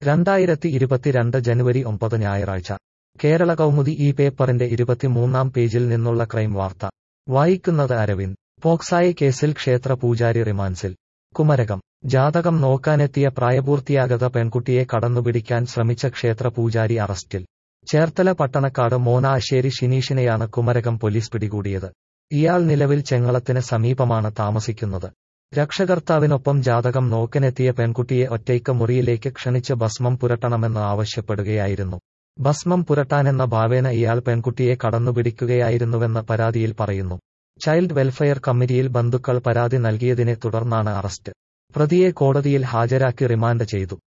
രണ്ടായിരത്തി ഇരുപത്തിരണ്ട് ജനുവരി ഒമ്പത് ഞായറാഴ്ച കേരള കൗമുദി ഈ പേപ്പറിന്റെ ഇരുപത്തിമൂന്നാം പേജിൽ നിന്നുള്ള ക്രൈം വാർത്ത വായിക്കുന്നത് അരവിന്ദ് പോക്സായി കേസിൽ ക്ഷേത്ര പൂജാരി റിമാൻസിൽ കുമരകം ജാതകം നോക്കാനെത്തിയ പ്രായപൂർത്തിയാകാത്ത പെൺകുട്ടിയെ കടന്നുപിടിക്കാൻ ശ്രമിച്ച ക്ഷേത്ര പൂജാരി അറസ്റ്റിൽ ചേർത്തല പട്ടണക്കാട് മോനാശ്ശേരി ഷിനീഷിനെയാണ് കുമരകം പോലീസ് പിടികൂടിയത് ഇയാൾ നിലവിൽ ചെങ്ങളത്തിന് സമീപമാണ് താമസിക്കുന്നത് രക്ഷകർത്താവിനൊപ്പം ജാതകം നോക്കനെത്തിയ പെൺകുട്ടിയെ ഒറ്റയ്ക്ക് മുറിയിലേക്ക് ക്ഷണിച്ച് ഭസ്മം പുരട്ടണമെന്ന് ആവശ്യപ്പെടുകയായിരുന്നു ഭസ്മം പുരട്ടാനെന്ന ഭാവേന ഇയാൾ പെൺകുട്ടിയെ കടന്നുപിടിക്കുകയായിരുന്നുവെന്ന് പരാതിയിൽ പറയുന്നു ചൈൽഡ് വെൽഫെയർ കമ്മിറ്റിയിൽ ബന്ധുക്കൾ പരാതി നൽകിയതിനെ തുടർന്നാണ് അറസ്റ്റ് പ്രതിയെ കോടതിയിൽ ഹാജരാക്കി റിമാൻഡ് ചെയ്തു